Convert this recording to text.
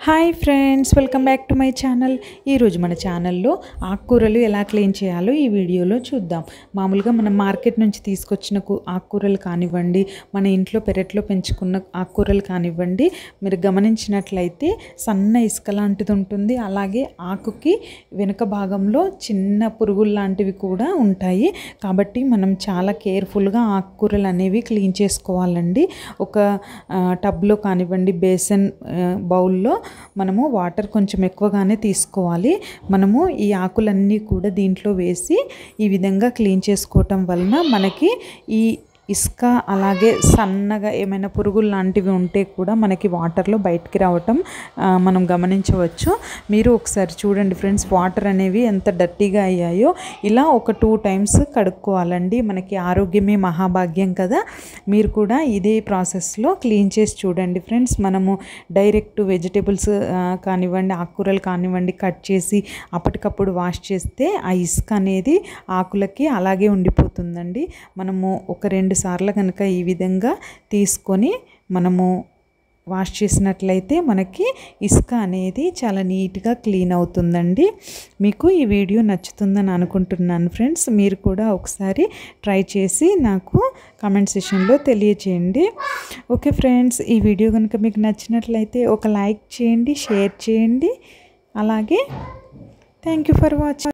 hi friends welcome back to my channel ఈరోజు మన ఛానల్లో ఆకుకూరలు ఎలా క్లీన్ చేయాలో ఈ వీడియోలో చూద్దాం మామూలుగా మనం మార్కెట్ నుంచి తీసుకొచ్చిన కు- ఆకుకూరలు కానివ్వండి మన ఇంట్లో పెరట్లో పెంచుకున్న ఆకుకూరలు కానివ్వండి మీరు గమనించినట్లయితే సన్న ఇసుక లాంటిది ఉంటుంది అలాగే ఆకుకి వెనుక భాగంలో చిన్న పురుగులు లాంటివి కూడా ఉంటాయి కాబట్టి మనం చాలా కేర్ఫుల్గా ఆకుకూరలు అనేవి క్లీన్ చేసుకోవాలండి ఒక ఆ, టబ్లో కానివ్వండి బేసన్ ఆ, బౌల్లో మనము వాటర్ కొంచెం ఎక్కువగానే తీసుకోవాలి మనము ఈ ఆకులన్నీ కూడా దీంట్లో వేసి ఈ విధంగా క్లీన్ చేసుకోవటం వలన మనకి ఈ ఇసుక అలాగే సన్నగా ఏమైనా పురుగులు లాంటివి ఉంటే కూడా మనకి వాటర్లో బయటికి రావటం ఆ, మనం గమనించవచ్చు మీరు ఒకసారి చూడండి ఫ్రెండ్స్ వాటర్ అనేవి ఎంత డర్టీగా అయ్యాయో ఇలా ఒక టూ టైమ్స్ కడుక్కోవాలండి మనకి ఆరోగ్యమే మహాభాగ్యం కదా మీరు కూడా ఇదే ప్రాసెస్లో క్లీన్ చేసి చూడండి ఫ్రెండ్స్ మనము డైరెక్ట్ వెజిటేబుల్స్ కానివ్వండి ఆకుకూరలు కానివ్వండి కట్ చేసి అప్పటికప్పుడు వాష్ చేస్తే ఆ ఇసుక అనేది ఆకులకి అలాగే ఉండిపోతుందండి మనము ఒక రెండు సార్లు కనుక ఈ విధంగా తీసుకొని మనము వాష్ చేసినట్లయితే మనకి ఇసుక అనేది చాలా నీట్గా క్లీన్ అవుతుందండి మీకు ఈ వీడియో నచ్చుతుందని అనుకుంటున్నాను ఫ్రెండ్స్ మీరు కూడా ఒకసారి ట్రై చేసి నాకు కామెంట్ సెషన్లో తెలియచేయండి ఓకే ఫ్రెండ్స్ ఈ వీడియో కనుక మీకు నచ్చినట్లయితే ఒక లైక్ చేయండి షేర్ చేయండి అలాగే థ్యాంక్ యూ ఫర్ వాచింగ్